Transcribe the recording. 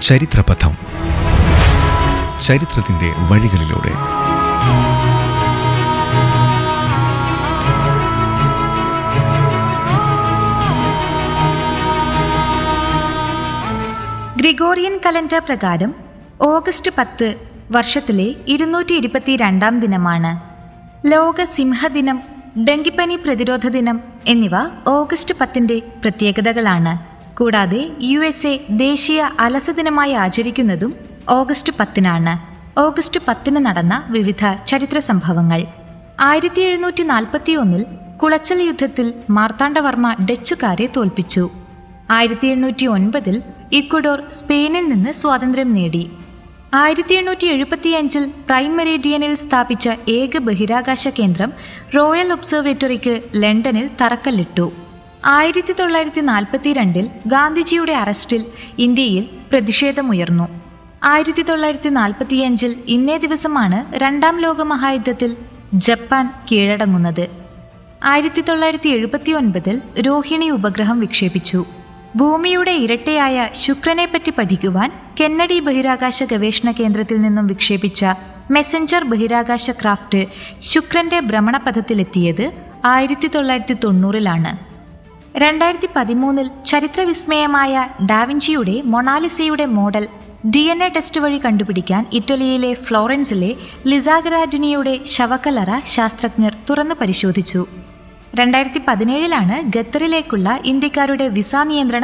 ചരിത്രപഥം ചരിത്രത്തിന്റെ വഴികളിലൂടെ ഗ്രിഗോറിയൻ കലണ്ടർ പ്രകാരം ഓഗസ്റ്റ് പത്ത് വർഷത്തിലെ ഇരുന്നൂറ്റി ഇരുപത്തി രണ്ടാം ദിനമാണ് ലോക സിംഹദിനം ഡെങ്കിപ്പനി പ്രതിരോധ ദിനം എന്നിവ ഓഗസ്റ്റ് പത്തിന്റെ പ്രത്യേകതകളാണ് കൂടാതെ യു എസ് എ ദേശീയ അലസ ദിനമായി ആചരിക്കുന്നതും ഓഗസ്റ്റ് പത്തിനാണ് ഓഗസ്റ്റ് പത്തിന് നടന്ന വിവിധ ചരിത്ര സംഭവങ്ങൾ ആയിരത്തി എഴുന്നൂറ്റി നാൽപ്പത്തി ഒന്നിൽ കുളച്ചൽ യുദ്ധത്തിൽ മാർത്താണ്ഡവർമ്മ ഡച്ചുകാരെ തോൽപ്പിച്ചു ആയിരത്തി എണ്ണൂറ്റി ഒൻപതിൽ ഇക്വഡോർ സ്പെയിനിൽ നിന്ന് സ്വാതന്ത്ര്യം നേടി ആയിരത്തി എണ്ണൂറ്റി എഴുപത്തിയഞ്ചിൽ പ്രൈം മെറീഡിയനിൽ സ്ഥാപിച്ച ഏക ബഹിരാകാശ കേന്ദ്രം റോയൽ ഒബ്സർവേറ്ററിക്ക് ലണ്ടനിൽ തറക്കല്ലിട്ടു ആയിരത്തി തൊള്ളായിരത്തി നാൽപ്പത്തിരണ്ടിൽ ഗാന്ധിജിയുടെ അറസ്റ്റിൽ ഇന്ത്യയിൽ പ്രതിഷേധമുയർന്നു ആയിരത്തി തൊള്ളായിരത്തി നാൽപ്പത്തിയഞ്ചിൽ ഇന്നേ ദിവസമാണ് രണ്ടാം ലോക മഹായുദ്ധത്തിൽ ജപ്പാൻ കീഴടങ്ങുന്നത് ആയിരത്തി തൊള്ളായിരത്തി എഴുപത്തി ഒൻപതിൽ രോഹിണി ഉപഗ്രഹം വിക്ഷേപിച്ചു ഭൂമിയുടെ ഇരട്ടയായ ശുക്രനെപ്പറ്റി പഠിക്കുവാൻ കെന്നഡി ബഹിരാകാശ ഗവേഷണ കേന്ദ്രത്തിൽ നിന്നും വിക്ഷേപിച്ച മെസഞ്ചർ ബഹിരാകാശ ക്രാഫ്റ്റ് ശുക്രന്റെ ഭ്രമണപഥത്തിലെത്തിയത് ആയിരത്തി തൊള്ളായിരത്തി തൊണ്ണൂറിലാണ് രണ്ടായിരത്തി പതിമൂന്നിൽ ചരിത്രവിസ്മയമായ ഡാവിഞ്ചിയുടെ മൊണാലിസയുടെ model D N A test വഴി കണ്ടുപിടിക്കാൻ ഇറ്റലിയിലെ ഫ്ലോറൻസിലെ ലിസാഗ്രാഡിനിയുടെ ശവക്കലറ ശാസ്ത്രജ്ഞർ തുറന്നു പരിശോധിച്ചു രണ്ടായിരത്തി പതിനേഴിലാണ് ഖത്തറിലേക്കുള്ള ഇന്ത്യക്കാരുടെ വിസ നിയന്ത്രണം